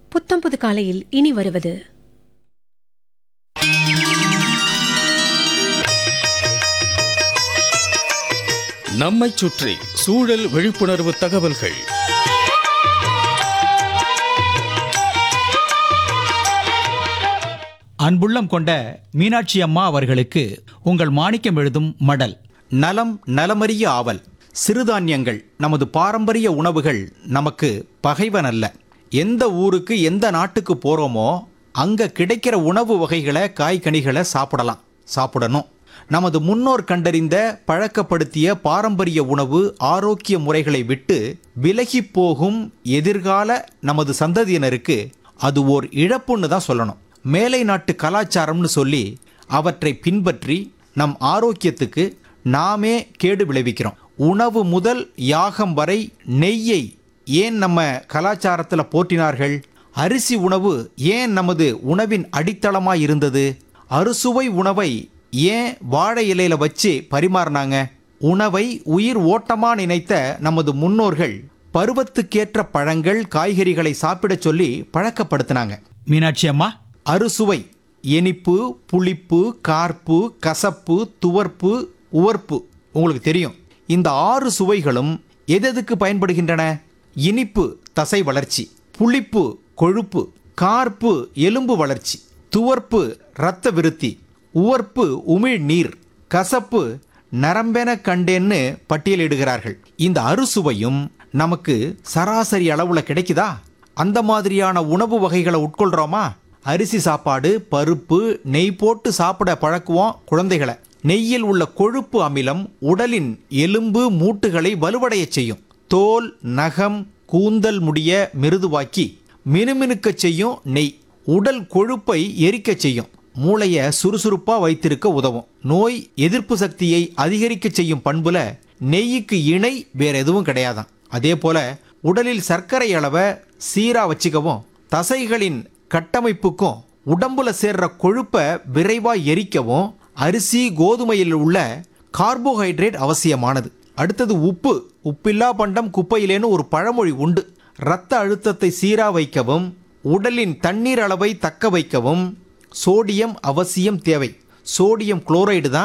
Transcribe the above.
புத்தம்புது காலையில் இனி வருவது நம்மைச் சுற்றி சூழல் விழிப்புணர்வு தகவல்கள் அன்புள்ளம் கொண்ட மீனாட்சி அம்மா அவர்களுக்கு உங்கள் மாணிக்கம் எழுதும் மடல் நலம் நலமறிய ஆவல் சிறுதானியங்கள் நமது பாரம்பரிய உணவுகள் நமக்கு பகைவன் அல்ல எந்த ஊருக்கு எந்த நாட்டுக்கு போகிறோமோ அங்கே கிடைக்கிற உணவு வகைகளை காய்கனிகளை சாப்பிடலாம் சாப்பிடணும் நமது முன்னோர் கண்டறிந்த பழக்கப்படுத்திய பாரம்பரிய உணவு ஆரோக்கிய முறைகளை விட்டு விலகி போகும் எதிர்கால நமது சந்ததியினருக்கு அது ஓர் இழப்புன்னு தான் சொல்லணும் மேலை நாட்டு கலாச்சாரம்னு சொல்லி அவற்றை பின்பற்றி நம் ஆரோக்கியத்துக்கு நாமே கேடு விளைவிக்கிறோம் உணவு முதல் யாகம் வரை நெய்யை ஏன் நம்ம கலாச்சாரத்தில் போற்றினார்கள் அரிசி உணவு ஏன் நமது உணவின் அடித்தளமாக இருந்தது அறுசுவை உணவை ஏன் வாழை இலையில வச்சு பரிமாறினாங்க உணவை உயிர் ஓட்டமா நினைத்த நமது முன்னோர்கள் பருவத்துக்கேற்ற பழங்கள் காய்கறிகளை சாப்பிடச் சொல்லி பழக்கப்படுத்தினாங்க மீனாட்சி அம்மா அறுசுவை இனிப்பு புளிப்பு கார்ப்பு கசப்பு துவர்ப்பு உவர்ப்பு உங்களுக்கு தெரியும் இந்த ஆறு சுவைகளும் எதெதுக்கு பயன்படுகின்றன இனிப்பு தசை வளர்ச்சி புளிப்பு கொழுப்பு கார்ப்பு எலும்பு வளர்ச்சி துவர்ப்பு இரத்த விருத்தி உவர்ப்பு உமிழ் நீர் கசப்பு நரம்பென கண்டேன்னு பட்டியலிடுகிறார்கள் இந்த அறுசுவையும் நமக்கு சராசரி அளவுல கிடைக்குதா அந்த மாதிரியான உணவு வகைகளை உட்கொள்றோமா அரிசி சாப்பாடு பருப்பு நெய் போட்டு சாப்பிட பழக்குவோம் குழந்தைகளை நெய்யில் உள்ள கொழுப்பு அமிலம் உடலின் எலும்பு மூட்டுகளை வலுவடையச் செய்யும் தோல் நகம் கூந்தல் முடிய மிருதுவாக்கி மினுமினுக்கச் செய்யும் நெய் உடல் கொழுப்பை எரிக்கச் செய்யும் மூளையை சுறுசுறுப்பா வைத்திருக்க உதவும் நோய் எதிர்ப்பு சக்தியை அதிகரிக்க செய்யும் பண்புல நெய்யுக்கு இணை வேற எதுவும் கிடையாதாம் அதே போல உடலில் சர்க்கரை அளவை சீரா வச்சுக்கவும் தசைகளின் கட்டமைப்புக்கும் உடம்புல சேர்ற கொழுப்பை விரைவா எரிக்கவும் அரிசி கோதுமையில் உள்ள கார்போஹைட்ரேட் அவசியமானது அடுத்தது உப்பு உப்பில்லா பண்டம் குப்பையிலேன்னு ஒரு பழமொழி உண்டு இரத்த அழுத்தத்தை சீரா வைக்கவும் உடலின் தண்ணீர் அளவை தக்க வைக்கவும் சோடியம் அவசியம் தேவை சோடியம் குளோரைடு தான்